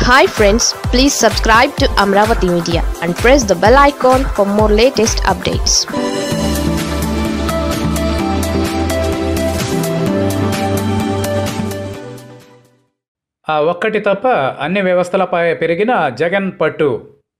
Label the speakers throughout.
Speaker 1: hi friends please subscribe to Amaravati media and press the bell icon for more latest updates
Speaker 2: ఆ ఒక్కటి తప్ప అన్ని వ్యవస్థలపై పెరిగిన జగన్ పట్టు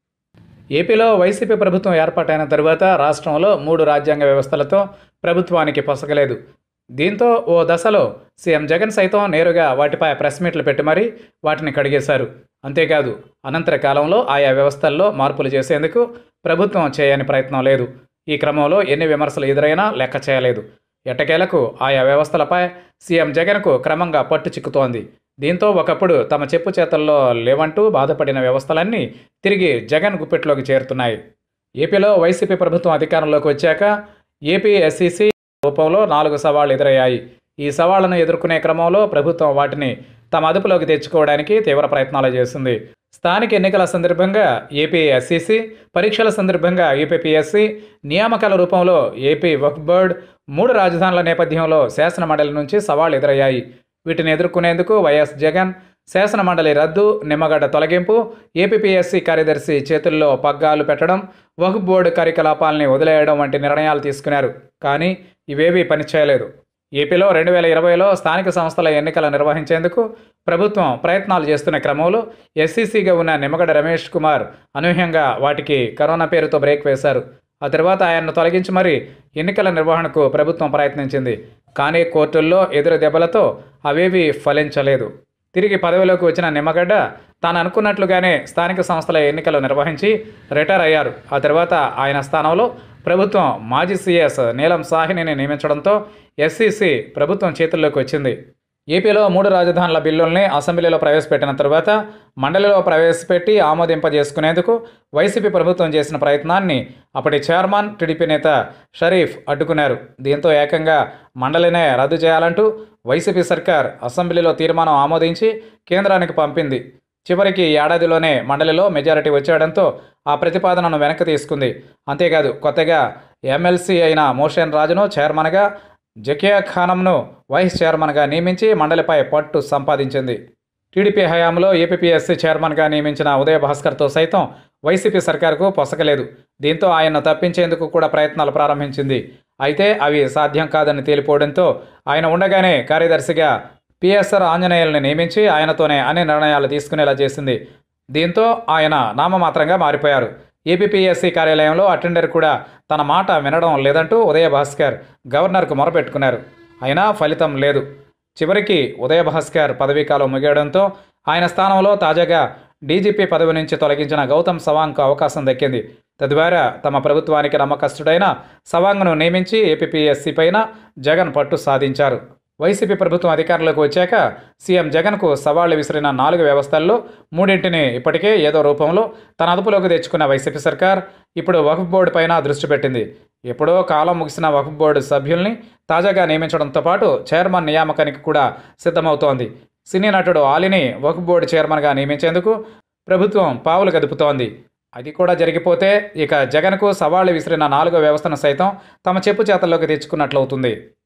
Speaker 2: ఏపీలో వైసీపీ ప్రభుత్వం ఏర్పాటైన తరువాత రాష్ట్రంలో మూడు రాజ్యాంగ వ్యవస్థలతో ప్రభుత్వానికి పొసగలేదు దీంతో ఓ దశలో సీఎం జగన్ సైతం నేరుగా వాటిపై ప్రెస్ మీట్లు పెట్టి మరీ వాటిని కడిగేశారు అంతేకాదు అనంతర కాలంలో ఆయా వ్యవస్థల్లో మార్పులు చేసేందుకు ప్రభుత్వం చేయని ప్రయత్నం లేదు ఈ క్రమంలో ఎన్ని విమర్శలు ఎదురైనా లెక్క చేయలేదు ఎట్టకేలకు ఆయా వ్యవస్థలపై సీఎం జగన్కు క్రమంగా పట్టు చిక్కుతోంది దీంతో ఒకప్పుడు తమ చెప్పు చేతల్లో లేవంటూ బాధపడిన వ్యవస్థలన్నీ తిరిగి జగన్ గుప్పెట్లోకి చేరుతున్నాయి ఏపీలో వైసీపీ ప్రభుత్వం అధికారంలోకి వచ్చాక ఏపీ ఎస్సీసీ రూపంలో నాలుగు సవాళ్లు ఎదురయ్యాయి ఈ సవాళ్లను ఎదుర్కొనే క్రమంలో ప్రభుత్వం వాటిని తమ అదుపులోకి తెచ్చుకోవడానికి తీవ్ర ప్రయత్నాలు చేసింది స్థానిక ఎన్నికల సందర్భంగా ఏపీ ఎస్సీసీ పరీక్షల సందర్భంగా ఏపీపీఎస్సీ నియామకాల రూపంలో ఏపీ వక్ఫ్ బోర్డ్ మూడు రాజధానుల నేపథ్యంలో శాసన మండలి నుంచి సవాళ్లు ఎదురయ్యాయి వీటిని ఎదుర్కొనేందుకు వైఎస్ జగన్ శాసన మండలి రద్దు నిమ్మగడ్డ తొలగింపు ఏపీపీఎస్సీ కార్యదర్శి చేతుల్లో పగ్గాలు పెట్టడం వక్ఫ్ బోర్డు కార్యకలాపాలని వదిలేయడం వంటి నిర్ణయాలు తీసుకున్నారు కానీ ఇవేవీ పనిచేయలేదు ఏపీలో రెండు వేల ఇరవైలో స్థానిక సంస్థల ఎన్నికలు నిర్వహించేందుకు ప్రభుత్వం ప్రయత్నాలు చేస్తున్న క్రమంలో ఎస్సీసీగా ఉన్న నిమ్మగడ్డ రమేష్ కుమార్ అనూహ్యంగా వాటికి కరోనా పేరుతో బ్రేక్ వేశారు ఆ తర్వాత ఆయన్ను తొలగించి మరీ ఎన్నికల నిర్వహణకు ప్రభుత్వం ప్రయత్నించింది కానీ కోర్టుల్లో ఎదురు దెబ్బలతో అవేవీ ఫలించలేదు తిరిగి పదవిలోకి వచ్చిన నిమ్మగడ్డ తాను అనుకున్నట్లుగానే స్థానిక సంస్థల ఎన్నికలు నిర్వహించి రిటైర్ అయ్యారు ఆ తర్వాత ఆయన స్థానంలో ప్రభుత్వం మాజీ సీఎస్ నీలం సాహినిని నియమించడంతో ఎస్సీసీ ప్రభుత్వం చేతుల్లోకి వచ్చింది ఏపీలో మూడు రాజధానుల బిల్లుల్ని అసెంబ్లీలో ప్రవేశపెట్టిన తరువాత మండలిలో ప్రవేశపెట్టి ఆమోదింపజేసుకునేందుకు వైసీపీ ప్రభుత్వం చేసిన ప్రయత్నాన్ని అప్పటి చైర్మన్ టీడీపీ నేత షరీఫ్ అడ్డుకున్నారు దీంతో ఏకంగా మండలినే రద్దు చేయాలంటూ వైసీపీ సర్కార్ అసెంబ్లీలో తీర్మానం ఆమోదించి కేంద్రానికి పంపింది చివరికి ఏడాదిలోనే మండలిలో మెజారిటీ వచ్చేయడంతో ఆ ప్రతిపాదనను వెనక్కి తీసుకుంది అంతేకాదు కొత్తగా ఎమ్మెల్సీ అయిన మోషన్ రాజును చైర్మన్గా జకియా ఖానంను వైస్ చైర్మన్గా నియమించి మండలిపై పట్టు సంపాదించింది టీడీపీ హయాంలో ఏపీఎస్సీ చైర్మన్గా నియమించిన ఉదయ భాస్కర్తో సైతం వైసీపీ సర్కారుకు పొసగలేదు దీంతో ఆయన్ను తప్పించేందుకు కూడా ప్రయత్నాలు ప్రారంభించింది అయితే అవి సాధ్యం కాదని తేలిపోవడంతో ఆయన ఉండగానే కార్యదర్శిగా పిఎస్ఆర్ ఆంజనేయుల్ని నియమించి ఆయనతోనే అన్ని నిర్ణయాలు తీసుకునేలా చేసింది దీంతో ఆయన నామమాత్రంగా మారిపోయారు ఏపీఎస్సీ కార్యాలయంలో అటెండర్ కూడా తన మాట వినడం లేదంటూ ఉదయ భాస్కర్ గవర్నర్కు మొరపెట్టుకున్నారు అయినా ఫలితం లేదు చివరికి ఉదయ భాస్కర్ పదవీకాలం ముగియడంతో ఆయన స్థానంలో తాజాగా డీజీపీ పదవి నుంచి తొలగించిన గౌతమ్ సవాంగ్కు అవకాశం దక్కింది తద్వారా తమ ప్రభుత్వానికి నమ్మకస్తుడైన సవాంగ్ను నియమించి ఏపీఎస్సీ పైన జగన్ పట్టు సాధించారు వైసీపీ ప్రభుత్వం అధికారంలోకి వచ్చాక సీఎం జగన్కు సవాళ్లు విసిరిన నాలుగు వ్యవస్థల్లో మూడింటిని ఇప్పటికే ఏదో రూపంలో తన అదుపులోకి తెచ్చుకున్న వైసీపీ సర్కార్ ఇప్పుడు వక్ఫ్ బోర్డు పైన దృష్టి పెట్టింది ఎప్పుడో కాలం ముగిసిన వక్ఫ్ బోర్డు సభ్యుల్ని తాజాగా నియమించడంతో పాటు చైర్మన్ నియామకానికి కూడా సిద్ధమవుతోంది సినీ నటుడు ఆలిని వక్ఫ్ బోర్డు చైర్మన్గా నియమించేందుకు ప్రభుత్వం పావులు కదుపుతోంది అది కూడా జరిగిపోతే ఇక జగన్కు సవాళ్లు విసిరిన నాలుగో వ్యవస్థను సైతం తమ చెప్పు చేతల్లోకి తెచ్చుకున్నట్లవుతుంది